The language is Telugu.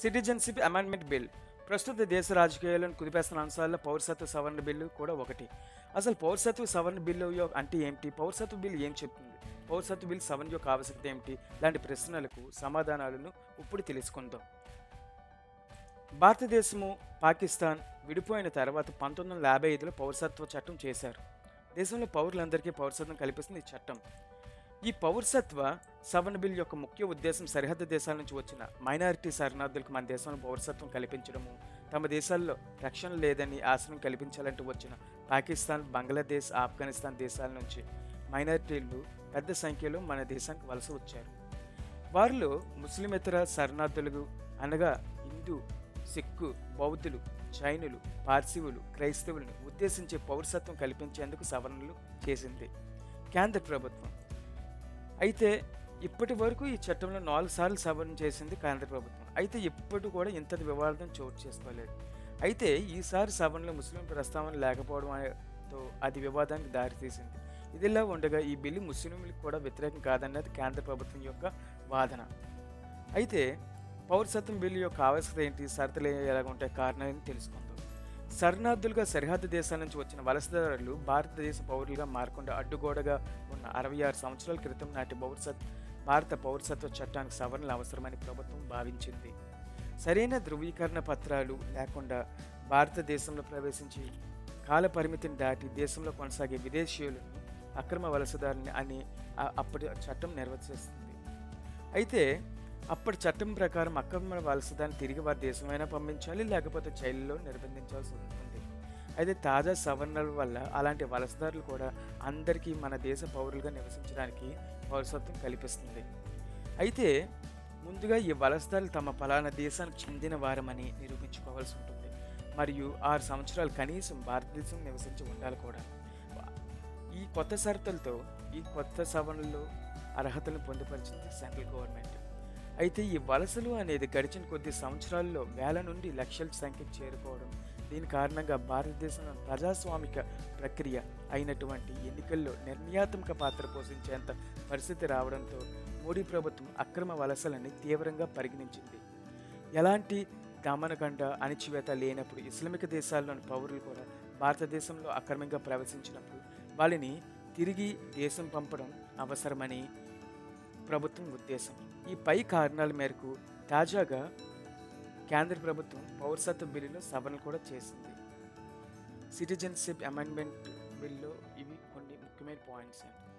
సిటిజన్షిప్ అమెండ్మెంట్ బిల్ ప్రస్తుత దేశ రాజకీయాలను కుదిపేస్తున్న అంశాల్లో పౌరసత్వ సవరణ బిల్లు కూడా ఒకటి అసలు పౌరసత్వ సవరణ బిల్లు యొక్క అంటే ఏమిటి పౌరసత్వ బిల్లు ఏం చెప్తుంది పౌరసత్వ బిల్లు సవరణ యొక్క ఆవశ్యకత ఏమిటి లాంటి ప్రశ్నలకు సమాధానాలను ఇప్పుడు తెలుసుకుందాం భారతదేశము పాకిస్తాన్ విడిపోయిన తర్వాత పంతొమ్మిది వందల యాభై ఐదులో పౌరసత్వ చట్టం చేశారు దేశంలో పౌరులందరికీ పౌరసత్వం కల్పిస్తుంది ఈ చట్టం ఈ పౌరసత్వ సవరణ బిల్ యొక్క ముఖ్య ఉద్దేశం సరిహద్దు దేశాల నుంచి వచ్చిన మైనారిటీ శరణార్థులకు మన దేశంలో పౌరసత్వం కల్పించడము తమ దేశాల్లో రక్షణ లేదని ఆశ్రయం కల్పించాలంటూ వచ్చిన పాకిస్తాన్ బంగ్లాదేశ్ ఆఫ్ఘనిస్తాన్ దేశాల నుంచి మైనారిటీలు పెద్ద సంఖ్యలో మన దేశానికి వలస వచ్చారు వారిలో ముస్లిమేతర శరణార్థులు అనగా హిందూ సిక్కు బౌద్ధులు జైనులు పార్సీవులు క్రైస్తవులను ఉద్దేశించే పౌరసత్వం కల్పించేందుకు సవరణలు చేసింది కేంద్ర ప్రభుత్వం అయితే ఇప్పటి వరకు ఈ చట్టంలో నాలుగు సార్లు సవరణ చేసింది కేంద్ర ప్రభుత్వం అయితే ఇప్పటి కూడా ఇంతటి వివాదం చోటు చేసుకోలేదు అయితే ఈసారి సవరణలో ముస్లిం ప్రస్తావన లేకపోవడంతో అది వివాదానికి దారితీసింది ఇదిలా ఉండగా ఈ బిల్లు ముస్లింలకు కూడా వ్యతిరేకం కాదన్నది కేంద్ర ప్రభుత్వం యొక్క వాదన అయితే పౌరసత్వం బిల్లు యొక్క ఆవశ్యకత ఏంటి షరతులు ఎలాగ ఉంటాయి కారణాలను తెలుసుకుందాం శరణార్థులుగా సరిహద్దు దేశాల నుంచి వచ్చిన వలసదారులు భారతదేశ పౌరులుగా మారకుండా అడ్డుగోడగా ఉన్న అరవై ఆరు సంవత్సరాల క్రితం నాటి పౌరసత్ భారత పౌరసత్వ చట్టానికి సవరణలు అవసరమని ప్రభుత్వం భావించింది సరైన ధృవీకరణ పత్రాలు లేకుండా భారతదేశంలో ప్రవేశించి కాల పరిమితిని దాటి దేశంలో కొనసాగే విదేశీయులను అక్రమ వలసదారుని అని ఆ- అప్పటి చట్టం నిర్వచిస్తుంది అయితే అప్పటి చట్టం ప్రకారం అక్రమ వలసదాన్ని తిరిగి వారి దేశమైనా పంపించాలి లేకపోతే జైలులో నిర్బంధించాల్సి ఉంటుంది అయితే తాజా సవరణల వల్ల అలాంటి వలసదారులు కూడా అందరికీ మన దేశ పౌరులుగా నివసించడానికి పౌరసత్వం కల్పిస్తుంది అయితే ముందుగా ఈ వలసదారులు తమ ఫలానా దేశానికి చెందిన వారమని నిరూపించుకోవాల్సి ఉంటుంది మరియు ఆరు సంవత్సరాలు కనీసం భారతదేశం నివసించి ఉండాలి కూడా ఈ కొత్త షరతులతో ఈ కొత్త సవరణలో అర్హతలను పొందుపరిచింది సెంట్రల్ గవర్నమెంట్ అయితే ఈ వలసలు అనేది గడిచిన కొద్ది సంవత్సరాల్లో వేల నుండి లక్షల సంఖ్యకు చేరుకోవడం దీని కారణంగా భారతదేశంలో ప్రజాస్వామిక ప్రక్రియ అయినటువంటి ఎన్నికల్లో నిర్ణయాత్మక పాత్ర పోషించేంత పరిస్థితి రావడంతో మోడీ ప్రభుత్వం అక్రమ వలసలని తీవ్రంగా పరిగణించింది ఎలాంటి దమనకండ అణిచివేత లేనప్పుడు ఇస్లామిక దేశాల్లోని పౌరులు కూడా భారతదేశంలో అక్రమంగా ప్రవేశించినప్పుడు వాళ్ళని తిరిగి దేశం పంపడం అవసరమని ప్రభుత్వం ఉద్దేశం ఈ పై కారణాల మేరకు తాజాగా కేంద్ర ప్రభుత్వం పౌరసత్వ బిల్లులో సవరణ కూడా చేసింది సిటిజన్షిప్ అమెండ్మెంట్ బిల్లో ఇవి కొన్ని ముఖ్యమైన పాయింట్స్ అండి